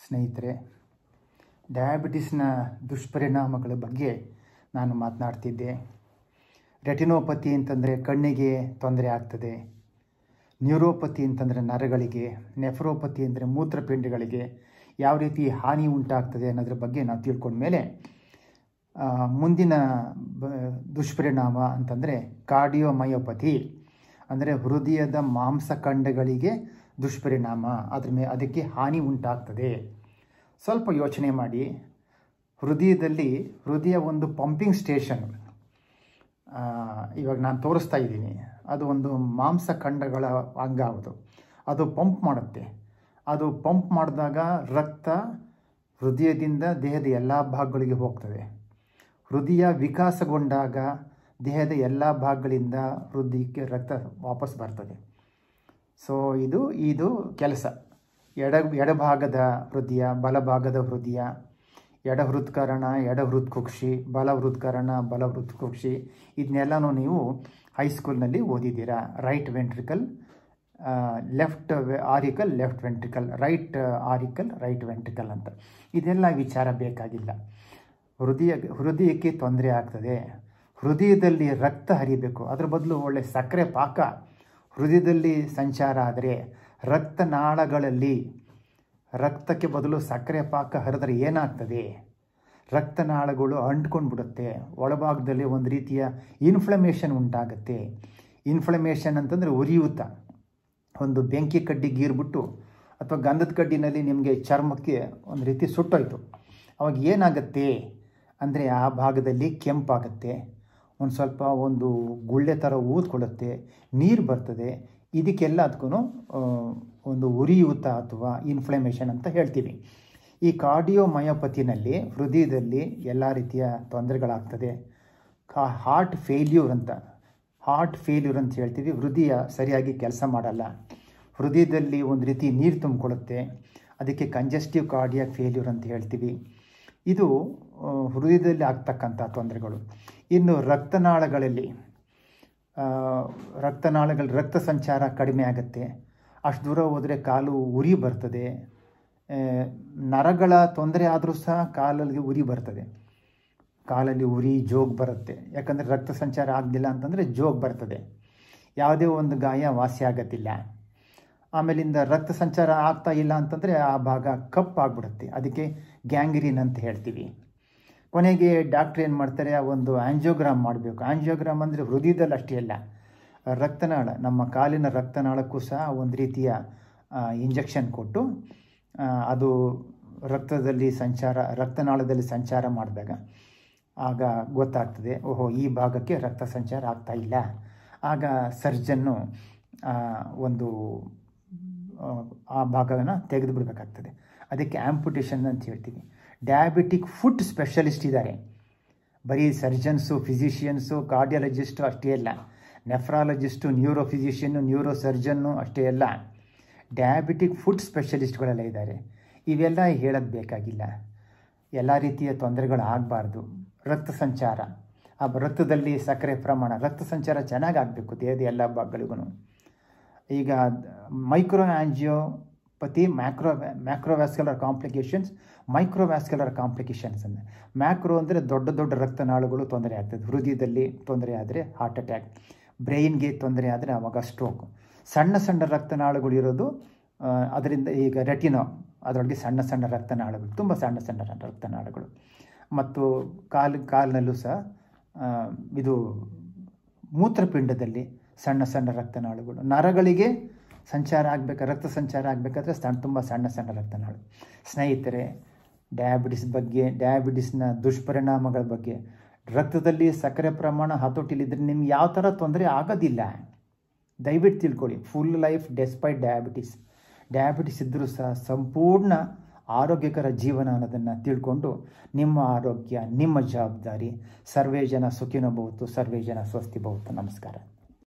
ಸ್ನೇಹಿತರೆ ಡಯಾಬಿಟಿಸ್ನ ದುಷ್ಪರಿಣಾಮಗಳ ಬಗ್ಗೆ ನಾನು ಮಾತನಾಡ್ತಿದ್ದೆ ರೆಟಿನೋಪತಿ ಅಂತಂದರೆ ಕಣ್ಣಿಗೆ ತೊಂದರೆ ಆಗ್ತದೆ ನ್ಯೂರೋಪತಿ ಅಂತಂದರೆ ನರಗಳಿಗೆ ನೆಫ್ರೋಪತಿ ಅಂದರೆ ಮೂತ್ರಪಿಂಡಗಳಿಗೆ ಯಾವ ರೀತಿ ಹಾನಿ ಉಂಟಾಗ್ತದೆ ಅನ್ನೋದ್ರ ಬಗ್ಗೆ ನಾವು ತಿಳ್ಕೊಂಡ್ಮೇಲೆ ಆ, ಮುಂದಿನ ಬ ದುಷ್ಪರಿಣಾಮ ಅಂತಂದರೆ ಕಾರ್ಡಿಯೋಮಯೋಪತಿ ಅಂದರೆ ಹೃದಯದ ಮಾಂಸಖಂಡಗಳಿಗೆ ದುಷ್ಪರಿಣಾಮ ಅದ್ರ ಮೇ ಅದಕ್ಕೆ ಹಾನಿ ಉಂಟಾಗ್ತದೆ ಸ್ವಲ್ಪ ಯೋಚನೆ ಮಾಡಿ ಹೃದಯದಲ್ಲಿ ಹೃದಯ ಒಂದು ಪಂಪಿಂಗ್ ಸ್ಟೇಷನ್ ಆ, ಇವಾಗ ನಾನು ತೋರಿಸ್ತಾ ಇದ್ದೀನಿ ಅದು ಒಂದು ಮಾಂಸಖಂಡಗಳ ಅಂಗ ಅದು ಅದು ಪಂಪ್ ಮಾಡುತ್ತೆ ಅದು ಪಂಪ್ ಮಾಡಿದಾಗ ರಕ್ತ ಹೃದಯದಿಂದ ದೇಹದ ಎಲ್ಲ ಭಾಗಗಳಿಗೆ ಹೋಗ್ತದೆ ಹೃದಯ ವಿಕಾಸಗೊಂಡಾಗ ದೇಹದ ಎಲ್ಲ ಭಾಗಗಳಿಂದ ಹೃದಯಕ್ಕೆ ರಕ್ತ ವಾಪಸ್ ಬರ್ತದೆ ಸೊ ಇದು ಇದು ಕೆಲಸ ಎಡ ಎಡಭಾಗದ ಹೃದಯ ಬಲಭಾಗದ ಹೃದಯ ಎಡ ಹೃತ್ಕರಣ ಎಡ ಹೃತ್ಕುಕ್ಷಿ ಬಲ ಹೃತ್ಕರಣ ಬಲ ಹೃತ್ಕುಕ್ಷಿ ಇದನ್ನೆಲ್ಲನೂ ನೀವು ಹೈಸ್ಕೂಲ್ನಲ್ಲಿ ಓದಿದ್ದೀರಾ right ventricle left auricle left ventricle right auricle right ventricle ಅಂತ ಇದೆಲ್ಲ ವಿಚಾರ ಬೇಕಾಗಿಲ್ಲ ಹೃದಯ ಹೃದಯಕ್ಕೆ ತೊಂದರೆ ಆಗ್ತದೆ ಹೃದಯದಲ್ಲಿ ರಕ್ತ ಹರಿಬೇಕು ಅದ್ರ ಬದಲು ಒಳ್ಳೆ ಸಕ್ಕರೆ ಪಾಕ ಹೃದಯದಲ್ಲಿ ಸಂಚಾರ ಆದರೆ ರಕ್ತನಾಳಗಳಲ್ಲಿ ರಕ್ತಕ್ಕೆ ಬದಲು ಸಕ್ಕರೆ ಪಾಕ ಹರಿದ್ರೆ ಏನಾಗ್ತದೆ ರಕ್ತನಾಳಗಳು ಅಂಟ್ಕೊಂಡು ಬಿಡುತ್ತೆ ಒಳಭಾಗದಲ್ಲಿ ಒಂದು ರೀತಿಯ ಇನ್ಫ್ಲಮೇಷನ್ ಉಂಟಾಗುತ್ತೆ ಇನ್ಫ್ಲಮೇಷನ್ ಅಂತಂದರೆ ಉರಿಯೂತ ಒಂದು ಬೆಂಕಿ ಕಡ್ಡಿ ಗೀರ್ಬಿಟ್ಟು ಅಥವಾ ಗಂಧದ ಕಡ್ಡಿನಲ್ಲಿ ನಿಮಗೆ ಚರ್ಮಕ್ಕೆ ಒಂದು ರೀತಿ ಸುಟ್ಟೋಯ್ತು ಅವಾಗ ಏನಾಗುತ್ತೆ ಅಂದರೆ ಆ ಭಾಗದಲ್ಲಿ ಕೆಂಪಾಗುತ್ತೆ ಒಂದು ಸ್ವಲ್ಪ ಒಂದು ಗುಳ್ಳೆ ಥರ ಊದ್ಕೊಳ್ಳುತ್ತೆ ನೀರು ಬರ್ತದೆ ಇದಕ್ಕೆಲ್ಲ ಅದಕ್ಕೂ ಒಂದು ಉರಿಯೂತ ಅಥವಾ ಇನ್ಫ್ಲಮೇಷನ್ ಅಂತ ಹೇಳ್ತೀವಿ ಈ ಕಾರ್ಡಿಯೋಮಯೋಪತಿನಲ್ಲಿ ಹೃದಯದಲ್ಲಿ ಎಲ್ಲ ರೀತಿಯ ತೊಂದರೆಗಳಾಗ್ತದೆ ಕಾ ಹಾರ್ಟ್ ಫೇಲ್ಯೂರ್ ಅಂತ ಹಾರ್ಟ್ ಫೇಲ್ಯೂರ್ ಅಂತ ಹೇಳ್ತೀವಿ ಹೃದಯ ಸರಿಯಾಗಿ ಕೆಲಸ ಮಾಡಲ್ಲ ಹೃದಯದಲ್ಲಿ ಒಂದು ರೀತಿ ನೀರು ತುಂಬಿಕೊಳ್ಳುತ್ತೆ ಅದಕ್ಕೆ ಕಂಜೆಸ್ಟಿವ್ ಕಾರ್ಡಿಯಾಕ್ ಫೇಲ್ಯೂರ್ ಅಂತ ಹೇಳ್ತೀವಿ ಇದು ಆ, ಹೃದಯದಲ್ಲಿ ಆಗ್ತಕ್ಕಂಥ ತೊಂದರೆಗಳು ಇನ್ನು ರಕ್ತನಾಳಗಳಲ್ಲಿ ಆ, ರಕ್ತನಾಳಗಳ ರಕ್ತ ಸಂಚಾರ ಕಡಿಮೆ ಆಗುತ್ತೆ ಅಷ್ಟು ದೂರ ಹೋದರೆ ಕಾಲು ಉರಿ ಬರ್ತದೆ ಆ, ನರಗಳ ತೊಂದರೆ ಆದರೂ ಸಹ ಕಾಲಲ್ಲಿ ಉರಿ ಬರ್ತದೆ ಕಾಲಲ್ಲಿ ಉರಿ ಜೋಗ್ ಬರುತ್ತೆ ಯಾಕಂದರೆ ರಕ್ತ ಸಂಚಾರ ಆಗಲಿಲ್ಲ ಅಂತಂದರೆ ಜೋಗ್ ಬರ್ತದೆ ಯಾವುದೇ ಒಂದು ಗಾಯ ವಾಸಿ ಆಗತ್ತಿಲ್ಲ ಆಮೇಲಿಂದ ರಕ್ತ ಸಂಚಾರ ಆಗ್ತಾ ಇಲ್ಲ ಅಂತಂದರೆ ಆ ಭಾಗ ಕಪ್ಪಾಗ್ಬಿಡುತ್ತೆ ಅದಕ್ಕೆ ಗ್ಯಾಂಗ್ರೀನ್ ಅಂತ ಹೇಳ್ತೀವಿ ಕೊನೆಗೆ ಡಾಕ್ಟ್ರ್ ಏನು ಮಾಡ್ತಾರೆ ಆ ಒಂದು ಆಂಜಿಯೋಗ್ರಾಮ್ ಮಾಡಬೇಕು ಆಂಜಿಯೋಗ್ರಾಮ್ ಅಂದರೆ ಹೃದಯದಲ್ಲಿ ಅಷ್ಟೇ ಅಲ್ಲ ರಕ್ತನಾಳ ನಮ್ಮ ಕಾಲಿನ ರಕ್ತನಾಳಕ್ಕೂ ಸಹ ಒಂದು ರೀತಿಯ ಇಂಜೆಕ್ಷನ್ ಕೊಟ್ಟು ಆ, ಅದು ರಕ್ತದಲ್ಲಿ ಸಂಚಾರ ರಕ್ತನಾಳದಲ್ಲಿ ಸಂಚಾರ ಮಾಡಿದಾಗ ಆಗ ಗೊತ್ತಾಗ್ತದೆ ಓಹೋ ಈ ಭಾಗಕ್ಕೆ ರಕ್ತ ಸಂಚಾರ ಆಗ್ತಾ ಇಲ್ಲ ಆಗ ಸರ್ಜನ್ನು ಆ, ಒಂದು ಆ, ಆ ಭಾಗನ ತೆಗೆದು ಬಿಡಬೇಕಾಗ್ತದೆ ಅದಕ್ಕೆ ಆ್ಯಂಪುಟೇಷನ್ ಅಂತ ಹೇಳ್ತೀವಿ ಡಯಾಬಿಟಿಕ್ ಫುಡ್ ಸ್ಪೆಷಲಿಸ್ಟ್ ಇದ್ದಾರೆ ಬರೀ ಸರ್ಜನ್ಸು ಫಿಸಿಷಿಯನ್ಸು ಕಾರ್ಡಿಯಾಲಜಿಸ್ಟು ಅಷ್ಟೇ ಅಲ್ಲ ನೆಫ್ರಾಲಜಿಸ್ಟು ನ್ಯೂರೋ ಫಿಸಿಷಿಯನ್ನು ನ್ಯೂರೋ ಸರ್ಜನ್ನು ಅಷ್ಟೇ ಅಲ್ಲ ಡಯಾಬಿಟಿಕ್ ಫುಡ್ ಸ್ಪೆಷಲಿಸ್ಟ್ಗಳೆಲ್ಲ ಇದ್ದಾರೆ ಇವೆಲ್ಲ ಹೇಳೋದು ಬೇಕಾಗಿಲ್ಲ ಎಲ್ಲ ರೀತಿಯ ತೊಂದರೆಗಳು ಆಗಬಾರ್ದು ರಕ್ತ ಸಂಚಾರ ಆ ರಕ್ತದಲ್ಲಿ ಸಕ್ಕರೆ ಪ್ರಮಾಣ ರಕ್ತ ಸಂಚಾರ ಚೆನ್ನಾಗಿ ಆಗಬೇಕು ದೇಹದ ಎಲ್ಲ ಭಾಗಗಳಿಗೂ ಈಗ micro angiopathy macro macrovascular complications microvascular complications ಅಂದರೆ ಮ್ಯಾಕ್ರೋ ಅಂದರೆ ದೊಡ್ಡ ದೊಡ್ಡ ರಕ್ತನಾಳುಗಳು ತೊಂದರೆ ಆಗ್ತದೆ ಹೃದಯದಲ್ಲಿ ತೊಂದರೆ ಆದರೆ ಹಾರ್ಟ್ ಅಟ್ಯಾಕ್ ಬ್ರೈನ್ಗೆ ತೊಂದರೆ ಆದರೆ ಆವಾಗ ಸ್ಟ್ರೋಕ್ ಸಣ್ಣ ಸಣ್ಣ ರಕ್ತನಾಳುಗಳು ಇರೋದು ಆ, ಅದರಿಂದ ಈಗ ರೆಟಿನೋ ಅದರೊಳಗೆ ಸಣ್ಣ ಸಣ್ಣ ರಕ್ತನಾಳಗಳು ತುಂಬ ಸಣ್ಣ ಸಣ್ಣ ರಕ್ತನಾಳಗಳು ಮತ್ತು ಕಾಲು ಕಾಲಿನಲ್ಲೂ ಸಹ ಆ, ಇದು ಮೂತ್ರಪಿಂಡದಲ್ಲಿ ಸಣ್ಣ ಸಣ್ಣ ರಕ್ತನಾಳುಗಳು ನರಗಳಿಗೆ ಸಂಚಾರ ಆಗಬೇಕು ರಕ್ತ ಸಂಚಾರ ಆಗಬೇಕಾದ್ರೆ ಸಣ್ಣ ತುಂಬ ಸಣ್ಣ ಸಣ್ಣ ರಕ್ತನಾಳು ಸ್ನೇಹಿತರೆ ಡಯಾಬಿಟಿಸ್ ಬಗ್ಗೆ ಡಯಾಬಿಟಿಸ್ನ ದುಷ್ಪರಿಣಾಮಗಳ ಬಗ್ಗೆ ರಕ್ತದಲ್ಲಿ ಸಕ್ಕರೆ ಪ್ರಮಾಣ ಹತೋಟಿಲಿದ್ರೆ ನಿಮ್ಗೆ ಯಾವ ಥರ ತೊಂದರೆ ಆಗೋದಿಲ್ಲ ದಯವಿಟ್ಟು ತಿಳ್ಕೊಳ್ಳಿ full life despite diabetes diabetes ಇದ್ದರೂ ಸಹ ಸಂಪೂರ್ಣ ಆರೋಗ್ಯಕರ ಜೀವನ ಅನ್ನೋದನ್ನು ತಿಳ್ಕೊಂಡು ನಿಮ್ಮ ಆರೋಗ್ಯ ನಿಮ್ಮ ಜವಾಬ್ದಾರಿ ಸರ್ವೇ ಜನ ಸುಖಿನೋ ಭವತು ಸರ್ವೇ ಜನ ಸ್ವಸ್ತಿ ಭವತು ನಮಸ್ಕಾರ